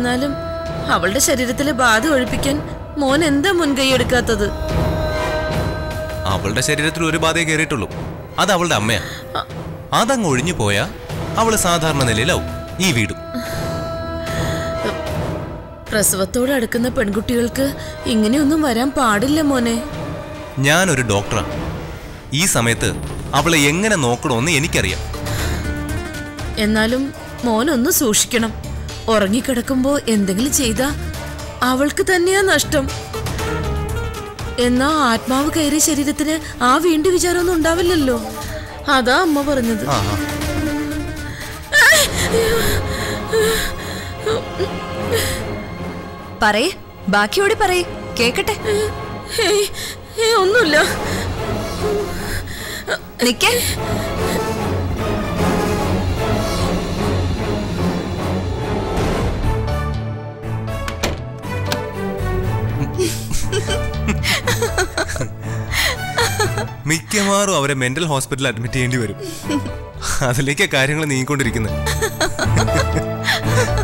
എന്നാലും അവളുടെ ശരീരത്തിലെ ബാധ ഒഴിപ്പിക്കാൻ മോൻ എന്താ മുൻകൈ എടുക്കാത്തത് അവളുടെ ശരീരത്തിൽ ഒരു ബാധയെ കയറിയിട്ടുള്ളൂ അത് അവളുടെ അമ്മയാ അതങ്ങ് ഒഴിഞ്ഞു പോയാ അവള് സാധാരണ നിലയിലാവും ഈ വീടും പ്രസവത്തോട് അടുക്കുന്ന പെൺകുട്ടികൾക്ക് ഇങ്ങനെയൊന്നും വരാൻ പാടില്ല മോനെ ഞാനൊരു ഡോക്ടറാണ് ഈ സമയത്ത് അവളെ എങ്ങനെ നോക്കണമെന്ന് എനിക്കറിയാം എന്നാലും മോനൊന്ന് സൂക്ഷിക്കണം ഉറങ്ങിക്കിടക്കുമ്പോ എന്തെങ്കിലും ചെയ്താ അവൾക്ക് തന്നെയാ നഷ്ടം എന്നാ ആത്മാവ് കയറിയ ശരീരത്തിന് ആ വീണ്ടും വിചാരമൊന്നും ഉണ്ടാവില്ലല്ലോ അതാ അമ്മ പറഞ്ഞത് ആ ആ. പറയേ ബാക്കിയോടി പറയേ കേക്കട്ടെ ഏയ്, ഏയ്, ഒന്നുമില്ല നിക്കേ മിക്കവാറും അവരെ മെന്റൽ ഹോസ്പിറ്റലിൽ അഡ്മിറ്റ് ചെയ്യേണ്ടി വരും അതിലേക്കാ കാര്യങ്ങൾ നീങ്ങിക്കൊണ്ടിരിക്കുന്നത്